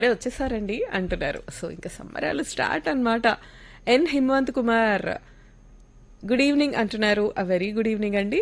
ఇప్పుడే వచ్చేసారండి అంటున్నారు సో ఇంకా సంబరాలు స్టార్ట్ అన్నమాట N Himanth Kumar good evening అంటున్నారు అ వెరీ గుడ్ ఈవినింగ్ అండి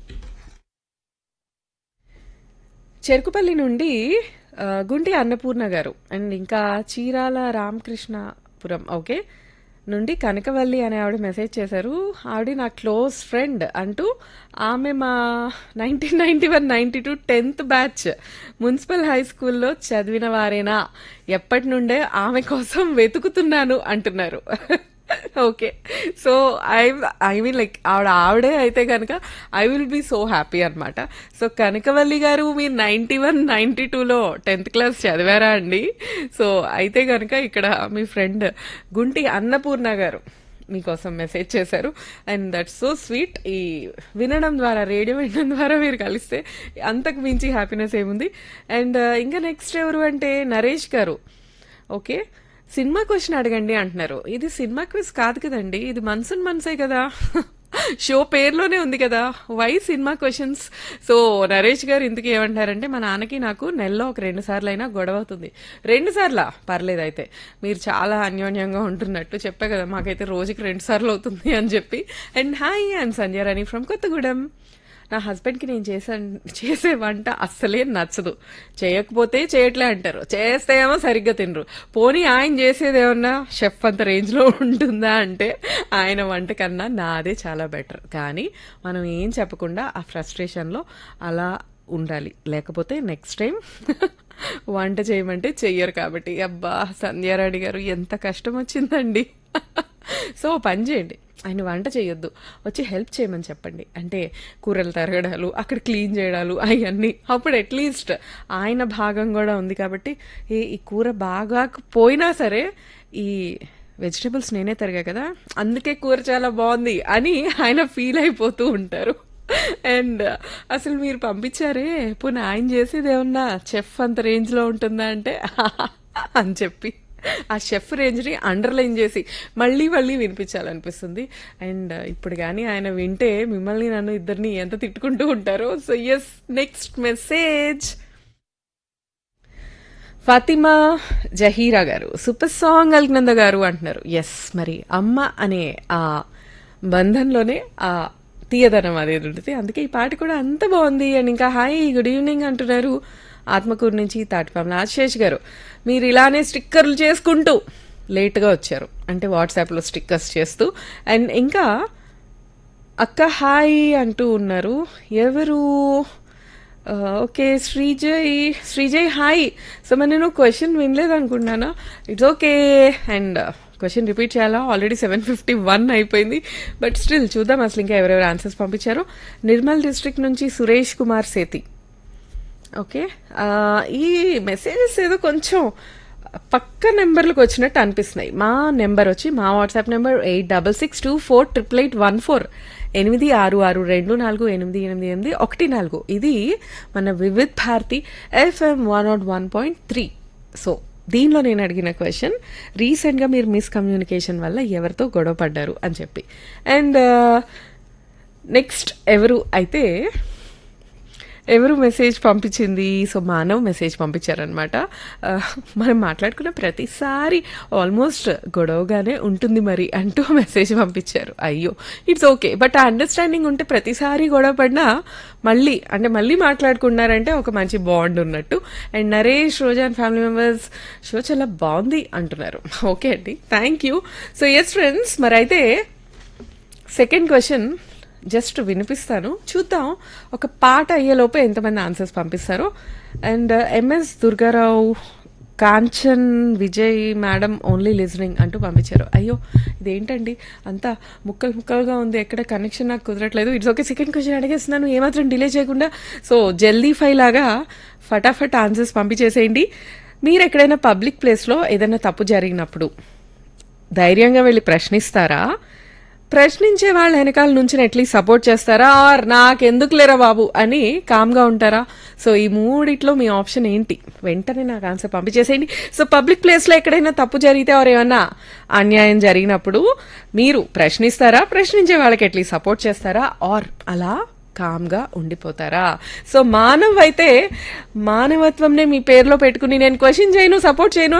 చెరుకుపల్లి నుండి ఆ, గుంటి అన్నపూర్ణ గారు అండ్ ఇంకా చీరాల రామకృష్ణపురం ఓకే నుండి కనకవల్లి అనే ఆవిడ మెసేజ్ చేశారు ఆవిడ నా క్లోజ్ ఫ్రెండ్ అంటూ ఆమె మా nineteen ninety one ninety two tenth batch municipal high స్కూల్లో చదివిన వారేనా ఎప్పటి నుండే ఆమె కోసం వెతుకుతున్నాను అంటున్నారు okay so I I mean like ఆవిడ ఆవిడే అయితే కనుక I will be so happy అనమాట సో కనకవల్లి గారు మీరు నైంటీ వన్ నైంటీ టూలో టెన్త్ క్లాస్ చదివారా అండి సో అయితే కనుక ఇక్కడ మీ ఫ్రెండ్ గుంటి అన్నపూర్ణ గారు మీకోసం మెసేజ్ చేశారు అండ్ దట్స్ సో స్వీట్ ఈ వినడం ద్వారా రేడియో వినడం ద్వారా మీరు కలిస్తే అంతకు మించి హ్యాపీనెస్ ఏముంది అండ్ ఇంకా నెక్స్ట్ ఎవరు అంటే నరేష్ గారు ఓకే సినిమా క్వశ్చన్ అడగండి అంటున్నారు ఇది సినిమా క్విజ్ కాదు కదండి ఇది మనసున్ మనసే కదా షో పేరులోనే ఉంది కదా why cinema questions so Naresh garu ఇందుకు ఏమంటారంటే మా నాన్నకి నాకు నెలలో ఒక రెండు సార్లు అయినా గొడవ అవుతుంది రెండు సార్లా పర్లేదు అయితే మీరు చాలా అన్యోన్యంగా ఉంటున్నట్టు చెప్పే కదా మాకైతే రోజుకి రెండు సార్లు అవుతుంది అని చెప్పి and hi and Sanjay Rani from Kothagudem నా హస్బెండ్కి నేను చేసే చేసే వంట అస్సలే నచ్చదు చేయకపోతే చేయట్లే అంటారు చేస్తే ఏమో సరిగ్గా తినరు పోనీ ఆయన చేసేది ఏమన్నా షెఫ్ అంత రేంజ్లో ఉంటుందా అంటే ఆయన వంట కన్నా నాదే చాలా బెటర్ కానీ మనం ఏం చెప్పకుండా ఆ ఫ్రస్ట్రేషన్లో అలా ఉండాలి లేకపోతే నెక్స్ట్ టైం వంట చేయమంటే చెయ్యరు కాబట్టి అబ్బా సంధ్యారాణి గారు ఎంత కష్టం వచ్చిందండి సో పని చేయండి ఆయన వంట చేయొద్దు వచ్చి హెల్ప్ చేయమని చెప్పండి అంటే కూరలు తరగడాలు అక్కడ క్లీన్ చేయడాలు అవన్నీ అప్పుడు అట్లీస్ట్ ఆయన భాగం కూడా ఉంది కాబట్టి ఏ ఈ కూర బాగా పోయినా సరే ఈ వెజిటబుల్స్ నేనే తరిగా కదా అందుకే కూర చాలా బాగుంది అని ఆయన ఫీల్ అయిపోతూ ఉంటారు అండ్ అసలు మీరు పంపించారే పోనీ ఆయన చేసేది ఏమన్నా చెఫ్ అంత రేంజ్లో ఉంటుందా అంటే అని చెప్పి ఆ షెఫ్ రేంజ్ని అండర్లైన్ చేసి మళ్ళీ మళ్ళీ వినిపించాలనిపిస్తుంది అండ్ ఇప్పుడు కానీ ఆయన వింటే మిమ్మల్ని నన్ను ఇద్దరిని ఎంత తిట్టుకుంటూ ఉంటారో so yes next message Fatima Zahira garu super song అల్గ్నంద గారు అంటున్నారు ఎస్ మరి అమ్మ అనే ఆ బంధంలోనే ఆ తీయదనం అనేది ఉంటుంది అందుకే ఈ పాట కూడా అంత బాగుంది అండ్ ఇంకా హాయ్ గుడ్ ఈవినింగ్ అంటున్నారు ఆత్మకూరు నుంచి తాటిపాముల ఆశేష్ గారు మీరు ఇలానే స్టిక్కర్లు చేసుకుంటూ లేట్గా వచ్చారు అంటే వాట్సాప్లో స్టిక్కర్స్ చేస్తూ అండ్ ఇంకా అక్క హాయ్ అంటూ ఉన్నారు ఎవరు ఆ, okay Srijay Srijay hi so మరి నేను క్వశ్చన్ వినలేదు అనుకుంటున్నానా it's okay and question repeat చేయాలా ఆల్రెడీ సెవెన్ ఫిఫ్టీ వన్ అయిపోయింది బట్ స్టిల్ చూద్దాం అసలు ఇంకా ఎవరెవరు ఆన్సర్స్ పంపించారో నిర్మల్ డిస్ట్రిక్ట్ నుంచి సురేష్ కుమార్ సేతి ఓకే ఆ, ఈ మెసేజెస్ ఏదో కొంచెం పక్క నెంబర్లకు వచ్చినట్టు అనిపిస్తున్నాయి మా నెంబర్ వచ్చి మా WhatsApp number eight double six two four triple eight one four ఎనిమిది ఆరు ఆరు రెండు నాలుగు ఎనిమిది ఎనిమిది ఎనిమిది ఒకటి నాలుగు ఇది మన Vividh Bharati FM one not one point three so దీనిలో నేను అడిగిన క్వశ్చన్ రీసెంట్గా మీరు మిస్కమ్యూనికేషన్ వల్ల ఎవరితో గొడవ పడ్డారు అని చెప్పి అండ్ నెక్స్ట్ ఎవరు అయితే ఎవరు మెసేజ్ పంపించింది సో మానవ్ మెసేజ్ పంపించారనమాట ఆ, మనం మాట్లాడుకున్న ప్రతిసారి ఆల్మోస్ట్ గొడవగానే ఉంటుంది మరి అంటూ మెసేజ్ పంపించారు అయ్యో it's okay but uh understanding ఉంటే ప్రతిసారి గొడవ పడినా మళ్ళీ అంటే మళ్ళీ మాట్లాడుకున్నారంటే ఒక మంచి బాండ్ ఉన్నట్టు and Naresh Roja and family members show చాలా బాగుంది అంటున్నారు ఓకే అండి thank you so yes friends మరి అయితే సెకండ్ క్వశ్చన్ జస్ట్ వినిపిస్తాను చూద్దాం ఒక పాట అయ్యేలోపు ఎంతమంది ఆన్సర్స్ పంపిస్తారో and MS Durgarao Kanchan Vijay madam only listening అంటూ పంపించారు అయ్యో ఇదేంటండి అంతా ముక్కలు ముక్కలుగా ఉంది ఎక్కడ కనెక్షన్ నాకు కుదరట్లేదు ఇట్స్ ఓకే సెకండ్ క్వశ్చన్ అడిగేస్తున్నాను ఏమాత్రం డిలే చేయకుండా సో జల్దీ ఫై లాగా ఫటాఫట్ ఆన్సర్స్ పంపించేసేయండి మీరు ఎక్కడైనా పబ్లిక్ ప్లేస్లో ఏదైనా తప్పు జరిగినప్పుడు ధైర్యంగా వెళ్ళి ప్రశ్నిస్తారా ప్రశ్నించే వాళ్ళ వెనకాల నుంచి అట్లీస్ట్ సపోర్ట్ చేస్తారా ఆర్ నాకెందుకు లేరా బాబు అని కామ్గా ఉంటారా సో ఈ మూడిట్లో మీ ఆప్షన్ ఏంటి వెంటనే నాకు ఆన్సర్ పంపించేసేయండి సో పబ్లిక్ ప్లేస్లో ఎక్కడైనా తప్పు జరిగితే ఆర్ ఏమన్నా అన్యాయం జరిగినప్పుడు మీరు ప్రశ్నిస్తారా ప్రశ్నించే వాళ్ళకి అట్లీస్ట్ సపోర్ట్ చేస్తారా ఆర్ అలా కామ్గా ఉండిపోతారా సో మానవ్ అయితే మానవత్వంనే మీ పేరులో పెట్టుకుని నేను క్వశ్చన్ చేయను సపోర్ట్ చేయను